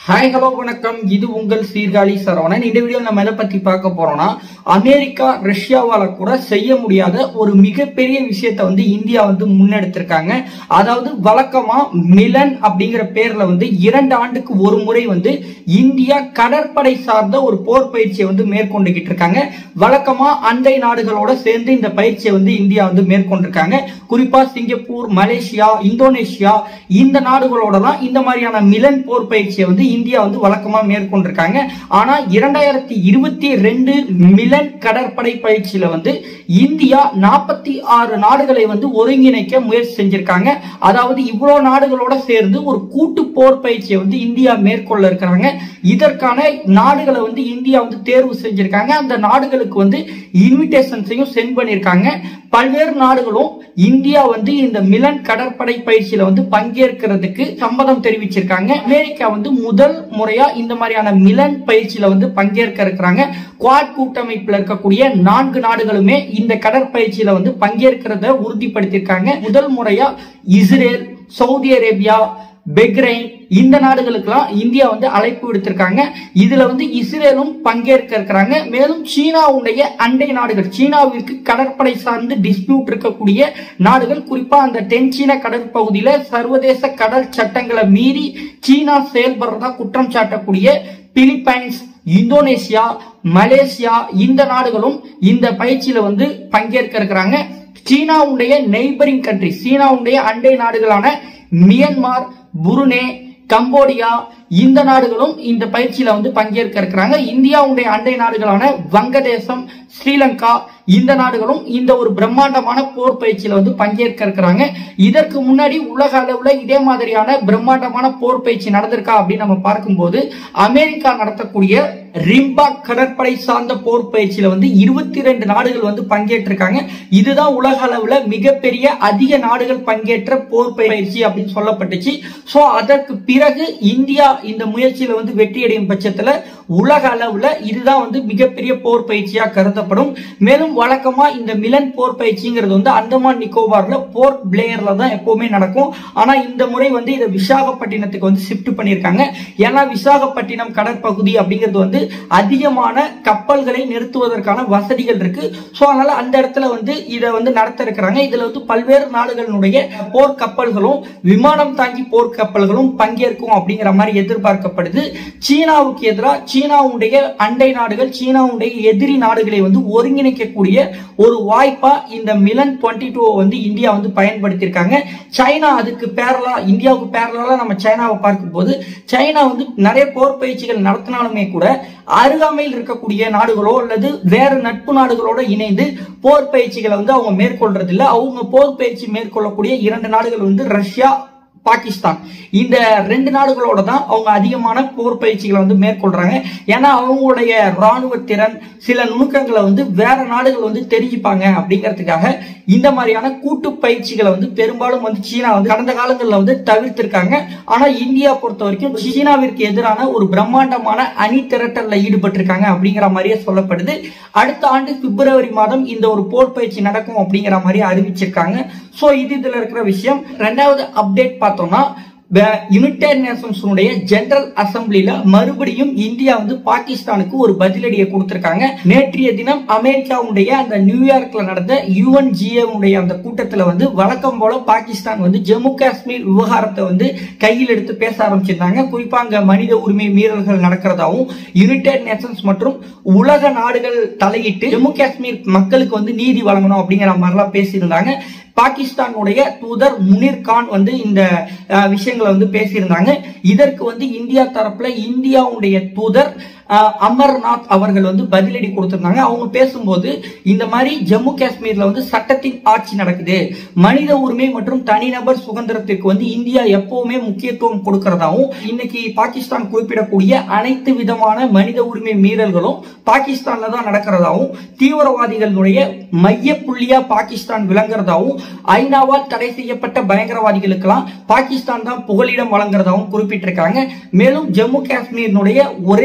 hi hello வணக்கம் இது உங்கள் சீர்காழி சரவணன் இந்த வீடியோ நம்ம எதை பத்தி பார்க்க போறோம்னா அமெரிக்கா ரஷ்யாவால கூட செய்ய முடியாத ஒரு மிகப்பெரிய விஷயத்தை வந்து இந்தியா வந்து முன்னெடுத்திருக்காங்க அதாவது வழக்கமா மிலன் அப்படிங்கிற பேர்ல வந்து இரண்டு ஆண்டுக்கு ஒரு முறை வந்து இந்தியா கடற்படை சார்ந்த ஒரு போர் பயிற்சியை வந்து மேற்கொண்டுகிட்டு இருக்காங்க வழக்கமா அண்டை நாடுகளோட சேர்ந்து இந்த பயிற்சியை வந்து இந்தியா வந்து மேற்கொண்டிருக்காங்க குறிப்பா சிங்கப்பூர் மலேசியா இந்தோனேஷியா இந்த நாடுகளோட தான் இந்த மாதிரியான மிலன் போர் பயிற்சியை வந்து இந்தியா வந்து வழக்கமா மேற்கொண்டிருக்காங்க ஆனா இரண்டாயிரத்தி இருபத்தி ரெண்டு மிலன் கடற்படை பயிற்சியில வந்து இந்தியா நாற்பத்தி ஆறு நாடுகளை வந்து ஒருங்கிணைக்க முயற்சி செஞ்சிருக்காங்க அதாவது இவ்வளவு நாடுகளோட சேர்ந்து ஒரு கூட்டு போர் பயிற்சியை வந்து இந்தியா மேற்கொள்ள இருக்கிறாங்க இதற்கான நாடுகளை வந்து இந்தியா வந்து தேர்வு செஞ்சிருக்காங்க அந்த நாடுகளுக்கு வந்து இன்விடேஷன்ஸையும் சென்ட் பண்ணியிருக்காங்க பல்வேறு நாடுகளும் இந்தியா வந்து இந்த மிலன் கடற்படை பயிற்சியில வந்து பங்கேற்கிறதுக்கு சம்மதம் தெரிவிச்சிருக்காங்க அமெரிக்கா வந்து முதல் முறையா இந்த மாதிரியான மிலன் பயிற்சியில வந்து பங்கேற்க இருக்கிறாங்க குவாட் கூட்டமைப்புல இருக்கக்கூடிய நான்கு நாடுகளுமே இந்த கடற்பயிற்சியில வந்து பங்கேற்கிறத உறுதிப்படுத்தியிருக்காங்க முதல் முறையா இஸ்ரேல் சவுதி அரேபியா பெக்ரைன் இந்த நாடுகளுக்கெல்லாம் இந்தியா வந்து அழைப்பு விடுத்திருக்காங்க இதுல வந்து இஸ்ரேலும் பங்கேற்க இருக்கிறாங்க மேலும் சீனாவுடைய அண்டை நாடுகள் சீனாவிற்கு கடற்படை சார்ந்து டிஸ்பியூட் இருக்கக்கூடிய நாடுகள் குறிப்பா அந்த தென்சீன கடற்பகுதியில சர்வதேச கடல் சட்டங்களை மீறி சீனா செயல்படுறதா குற்றம் சாட்டக்கூடிய பிலிப்பைன்ஸ் இந்தோனேசியா மலேசியா இந்த நாடுகளும் இந்த பயிற்சியில வந்து பங்கேற்க இருக்கிறாங்க சீனாவுடைய நெய்பரிங் கண்ட்ரி சீனாவுடைய அண்டை நாடுகளான மியன்மார் புருனே கம்போடியா இந்த நாடுகளும் இந்த பயிற்சியில வந்து பங்கேற்க இருக்கிறாங்க இந்தியாவுடைய அண்டை நாடுகளான வங்கதேசம் ஸ்ரீலங்கா இந்த நாடுகளும் இந்த ஒரு பிரம்மாண்டமான போர் பயிற்சியில வந்து பங்கேற்க இருக்கிறாங்க இதற்கு முன்னாடி உலக அளவுல இதே மாதிரியான பிரம்மாண்டமான போர் பயிற்சி நடந்திருக்கா அப்படின்னு நம்ம பார்க்கும்போது அமெரிக்கா நடத்தக்கூடிய ரிம்பா கடற்படை சார்ந்த போர் பயிற்சியில வந்து இருபத்தி ரெண்டு நாடுகள் வந்து பங்கேற்றிருக்காங்க இதுதான் உலக அளவுல மிகப்பெரிய அதிக நாடுகள் பங்கேற்ற போர் பயிற்சி அப்படின்னு சொல்லப்பட்டுச்சு சோ அதற்கு பிறகு இந்தியா இந்த முயற்சியில வந்து வெற்றி அடையும் பட்சத்துல உலக அளவுல இதுதான் வந்து மிகப்பெரிய போர் பயிற்சியா கருதப்படும் மேலும் வழக்கமா இந்த மிலன் போர் பயிற்சிங்கிறது வந்து அந்தமான் நிக்கோபார்ல போர்ட் பிளேயர்ல தான் எப்பவுமே நடக்கும் ஆனா இந்த முறை வந்து இதை விசாகப்பட்டினத்துக்கு வந்து ஷிஃப்ட் பண்ணிருக்காங்க ஏன்னா விசாகப்பட்டினம் கடற்பகுதி அப்படிங்கிறது வந்து அதிகமான கப்பல்களை நிறுத்துவதற்கான வசதிகள் இருக்கு சோ அதனால அந்த இடத்துல வந்து இதை வந்து நடத்த இருக்கிறாங்க இதுல வந்து பல்வேறு நாடுகளுடைய போர் கப்பல்களும் விமானம் தாங்கி போர் கப்பல்களும் பங்கேற்கும் அப்படிங்கிற மாதிரி எதிர்பார்க்கப்படுது சீனாவுக்கு எதிராக சீனாவுடைய அண்டை நாடுகள் சீனாவுடைய எதிரி நாடுகளை வந்து ஒருங்கிணைக்கக்கூடிய ஒரு வாய்ப்பா இந்த மிலன் டுவெண்ட்டி டூ வந்து இந்தியா வந்து பயன்படுத்தியிருக்காங்க சைனா அதுக்கு பேரலா இந்தியாவுக்கு பேரலா நம்ம சைனாவை பார்க்கும்போது சைனா வந்து நிறைய போர் பயிற்சிகள் நடத்தினாலுமே கூட அருகாமையில் இருக்கக்கூடிய நாடுகளோ அல்லது வேற நட்பு நாடுகளோட இணைந்து போர் பயிற்சிகளை வந்து அவங்க மேற்கொள்றது இல்ல அவங்க போர் பயிற்சி மேற்கொள்ளக்கூடிய இரண்டு நாடுகள் வந்து ரஷ்யா பாகிஸ்தான் இந்த ரெண்டு நாடுகளோட தான் அவங்க அதிகமான போர் பயிற்சிகளை வந்து மேற்கொள்றாங்க ஏன்னா அவங்களுடைய ராணுவ திறன் சில நுணுக்கங்களை வந்து வேற நாடுகள் வந்து தெரிஞ்சுப்பாங்க அப்படிங்கிறதுக்காக இந்த மாதிரியான கூட்டு பயிற்சிகளை வந்து பெரும்பாலும் வந்து சீனா வந்து கடந்த காலங்களில் வந்து தவிர்த்திருக்காங்க ஆனா இந்தியா பொறுத்த வரைக்கும் சீனாவிற்கு எதிரான ஒரு பிரம்மாண்டமான அணி திரட்டல்ல ஈடுபட்டிருக்காங்க அப்படிங்கிற மாதிரியே சொல்லப்படுது அடுத்த ஆண்டு பிப்ரவரி மாதம் இந்த ஒரு போர் பயிற்சி நடக்கும் அப்படிங்கிற மாதிரி அறிவிச்சிருக்காங்க சோ இது இதுல இருக்கிற விஷயம் ரெண்டாவது அப்டேட் பார்த்தோம்னா யுனைடெட் நேஷன்ஸுடைய ஜெனரல் அசம்பிளில மறுபடியும் இந்தியா வந்து பாகிஸ்தானுக்கு ஒரு பதிலடியை கொடுத்திருக்காங்க நேற்றைய தினம் அமெரிக்காவுடைய அந்த நியூயார்க்ல நடந்த யுஎன்ஜிஏ உடைய அந்த கூட்டத்துல வந்து வழக்கம் போல பாகிஸ்தான் வந்து ஜம்மு காஷ்மீர் விவகாரத்தை வந்து கையில் எடுத்து பேச ஆரம்பிச்சிருந்தாங்க குறிப்பா அங்க மனித உரிமை மீறல்கள் நடக்கிறதாவும் யுனைடெட் நேஷன்ஸ் மற்றும் உலக நாடுகள் தலையிட்டு ஜம்மு காஷ்மீர் மக்களுக்கு வந்து நீதி வழங்கணும் அப்படிங்கிற மாதிரிலாம் பேசியிருந்தாங்க பாகிஸ்தானுடைய தூதர் முனிர் கான் வந்து இந்த விஷயங்களை வந்து பேசியிருந்தாங்க இதற்கு வந்து இந்தியா தரப்புல இந்தியாவுடைய தூதர் அமர்நாத் அவர்கள் வந்து பதிலடி கொடுத்திருந்தாங்க அவங்க பேசும்போது இந்த மாதிரி ஜம்மு காஷ்மீர்ல வந்து சட்டத்தின் ஆட்சி நடக்குது மனித உரிமை மற்றும் தனிநபர் சுதந்திரத்திற்கு வந்து இந்தியா எப்பவுமே முக்கியத்துவம் கொடுக்கறதாவும் இன்னைக்கு பாகிஸ்தான் குறிப்பிடக்கூடிய அனைத்து விதமான மனித உரிமை மீறல்களும் பாகிஸ்தான்ல தான் நடக்கிறதாவும் தீவிரவாதிகளுடைய மைய புள்ளியா பாகிஸ்தான் விளங்குறதாவும் ஐநாவால் தடை செய்யப்பட்ட பயங்கரவாதிகளுக்கெல்லாம் பாகிஸ்தான் தான் புகலிடம் வழங்குறதாவும் குறிப்பிட்டிருக்காங்க மேலும் ஜம்மு காஷ்மீரினுடைய ஒரே பிரச்சனை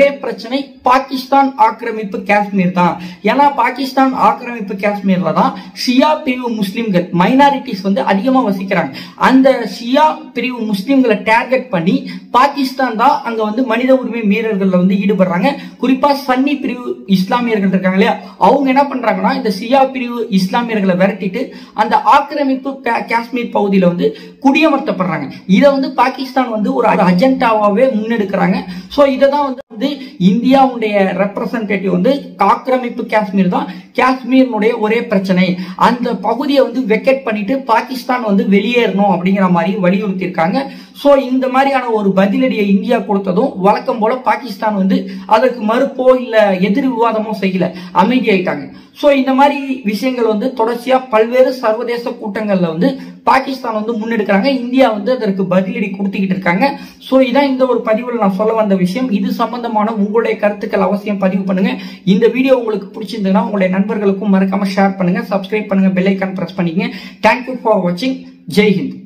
பிரச்சனை பாகிஸ்தான் ஆக்கிரமிப்பு காஷ்மீர் தான் ஏன்னா பாகிஸ்தான் ஆக்கிரமிப்பு காஷ்மீர்ல தான் ஷியா பிரிவு முஸ்லிம்கள் மைனாரிட்டிஸ் வந்து அதிகமா வசிக்கிறாங்க அந்த ஷியா பிரிவு முஸ்லிம்களை டார்கெட் பண்ணி பாகிஸ்தான் தான் அங்க வந்து மனித உரிமை மீறல்கள்ல வந்து ஈடுபடுறாங்க குறிப்பா சன்னி பிரிவு இஸ்லாமியர்கள் இருக்காங்க இல்லையா அவங்க என்ன பண்றாங்கன்னா இந்த ஷியா பிரிவு இஸ்லாமியர்களை விரட்டிட்டு அந்த ஆக்கிரமிப்பு கா- காஷ்மீர் பகுதியில வந்து குடியமர்த்தப்படுறாங்க இதை வந்து பாகிஸ்தான் வந்து ஒரு அஜெண்டாவாவே முன்னெடுக்கிறாங்க சோ இதை தான் வந்து வந்து இந்தியாவுடைய ரெப்ரசன்டேட்டிவ் வந்து ஆக்கிரமிப்பு காஷ்மீர் தான் காஷ்மீரினுடைய ஒரே பிரச்சனை அந்த பகுதியை வந்து வெக்கெட் பண்ணிட்டு பாகிஸ்தான் வந்து வெளியேறணும் அப்படிங்கிற மாதிரி வலியுறுத்தி இருக்காங்க சோ இந்த மாதிரியான ஒரு பதிலடியை இந்தியா கொடுத்ததும் வழக்கம் போல பாகிஸ்தான் வந்து அதற்கு மறுப்போ இல்ல எதிர் விவாதமோ செய்யல அமைதியாயிட்டாங்க சோ இந்த மாதிரி விஷயங்கள் வந்து தொடர்ச்சியா பல்வேறு சர்வதேச கூட்டங்கள்ல வந்து பாகிஸ்தான் வந்து முன்னெடுக்கிறாங்க இந்தியா வந்து அதற்கு பதிலடி கொடுத்துக்கிட்டு இருக்காங்க சோ இதான் இந்த ஒரு பதிவில் நான் சொல்ல வந்த விஷயம் இது சம்பந்தமான உங்களுடைய கருத்துக்கள் அவசியம் பதிவு பண்ணுங்க இந்த வீடியோ உங்களுக்கு பிடிச்சிருந்ததுன்னா உங்களுடைய நண்பர்களுக்கும் மறக்காம ஷேர் பண்ணுங்க சப்ஸ்கிரைப் பண்ணுங்க பெல் ஐக்கான் பிரஸ் பண்ணிக்கங்க தேங்க்யூ ஃபார் வாட்சிங் ஜெய் ஹிந்த்